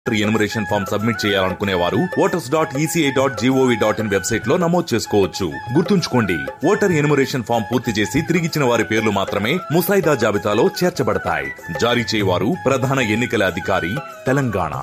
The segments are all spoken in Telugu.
ఎనుమరేషన్ ఫామ్ సబ్మిట్ చేయాలనుకునే వారు voters dot ECI dot GOV dot in website లో నమోదు చేసుకోవచ్చు గుర్తుంచుకోండి ఓటర్ ఎనుమరేషన్ ఫామ్ పూర్తి చేసి తిరిగిచ్చిన వారి పేర్లు మాత్రమే ముసాయిదా జాబితాలో చేర్చబడతాయి జారీ చేయవారు ప్రధాన ఎన్నికల అధికారి తెలంగాణ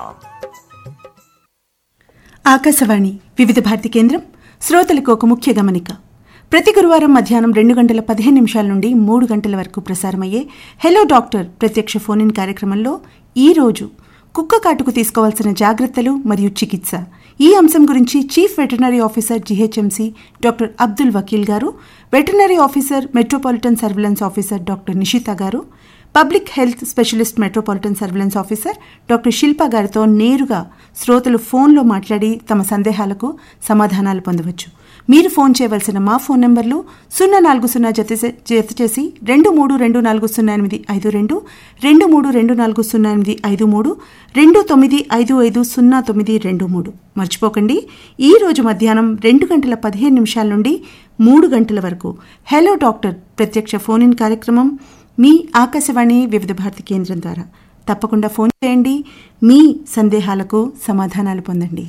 ఆకాశవాణి వివిధ భారతి కేంద్రం శ్రోతలకు ఒక ముఖ్య గమనిక ప్రతి గురువారం మధ్యాహ్నం రెండు గంటల పదిహేను నిమిషాల నుండి మూడు గంటల వరకు ప్రసారమయ్యే హెలో డాక్టర్ ప్రత్యక్ష ఫోన్ ఇన్ కార్యక్రమంలో ఈ రోజు కుక్క కాటుకు తీసుకోవాల్సిన జాగ్రత్తలు మరియు చికిత్స ఈ అంశం గురించి chief veterinary officer GHMC doctor Abdul Vakil గారు veterinary officer metropolitan surveillance officer doctor Nishita గారు public health specialist metropolitan surveillance officer doctor Shilpa గారితో నేరుగా శ్రోతలు ఫోన్లో మాట్లాడి తమ సందేహాలకు సమాధానాలు పొందవచ్చు మీరు ఫోన్ చేయవలసిన మా ఫోన్ నంబర్లు సున్నా నాలుగు సున్నా జత జత చేసి రెండు మూడు రెండు నాలుగు సున్నా ఎనిమిది ఐదు రెండు రెండు మూడు రెండు నాలుగు సున్నా ఎనిమిది ఐదు మూడు రెండు తొమ్మిది ఐదు ఐదు సున్నా తొమ్మిది రెండు మూడు మర్చిపోకండి ఈ రోజు మధ్యాహ్నం రెండు గంటల పదిహేను నిమిషాల నుండి మూడు గంటల వరకు హలో డాక్టర్ ప్రత్యక్ష ఫోన్ ఇన్ కార్యక్రమం మీ ఆకాశవాణి వివిధ భారతి కేంద్రం ద్వారా తప్పకుండా ఫోన్ చేయండి మీ సందేహాలకు సమాధానాలు పొందండి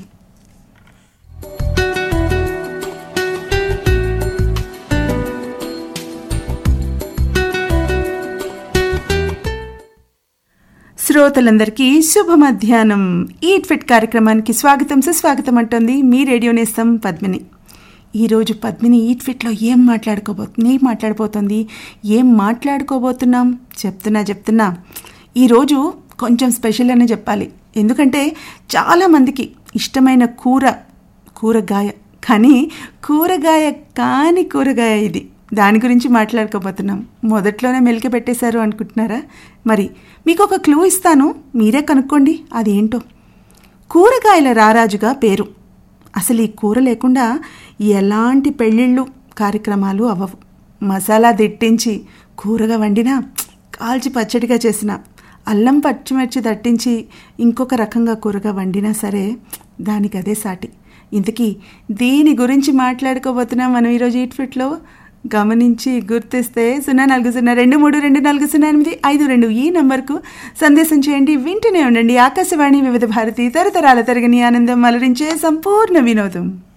శ్రోతలందరికీ శుభ మధ్యాహ్నం ఈట్ ఫిట్ కార్యక్రమానికి స్వాగతం సుస్వాగతం అంటోంది మీ రేడియో నేస్తం పద్మిని ఈరోజు పద్మిని ఈట్ ఫిట్లో ఏం మాట్లాడుకోబోతుంది ఏం మాట్లాడబోతుంది ఏం మాట్లాడుకోబోతున్నాం చెప్తున్నా చెప్తున్నా ఈరోజు కొంచెం స్పెషల్ అనే చెప్పాలి ఎందుకంటే చాలామందికి ఇష్టమైన కూర కూరగాయ కానీ కూరగాయ కాని కూరగాయ ఇది దాని గురించి మాట్లాడుకోబోతున్నాం మొదట్లోనే మెలిక పెట్టేశారు అనుకుంటున్నారా మరి మీకు ఒక క్లూ ఇస్తాను మీరే కనుక్కోండి అదేంటో కూరగాయల రారాజుగా పేరు అసలు ఈ కూర లేకుండా ఎలాంటి పెళ్ళిళ్ళు కార్యక్రమాలు అవ్వవు మసాలా దిట్టించి కూరగా వండినా కాల్చి పచ్చడిగా చేసిన అల్లం పచ్చిమిర్చి దట్టించి ఇంకొక రకంగా కూరగా వండినా సరే దానికి అదే సాటి ఇంతకీ దీని గురించి మాట్లాడుకోబోతున్నాం మనం ఈరోజు ఈట్ ఫిట్లో గమనించి గుర్తిస్తే సున్నా నాలుగు సున్నా రెండు మూడు రెండు నాలుగు సున్నా ఎనిమిది ఐదు రెండు ఈ నంబర్కు సందేశం చేయండి వింటూనే ఉండండి ఆకాశవాణి వివిధ భారతి తరతరాల తరగని ఆనందం అలరించే సంపూర్ణ వినోదం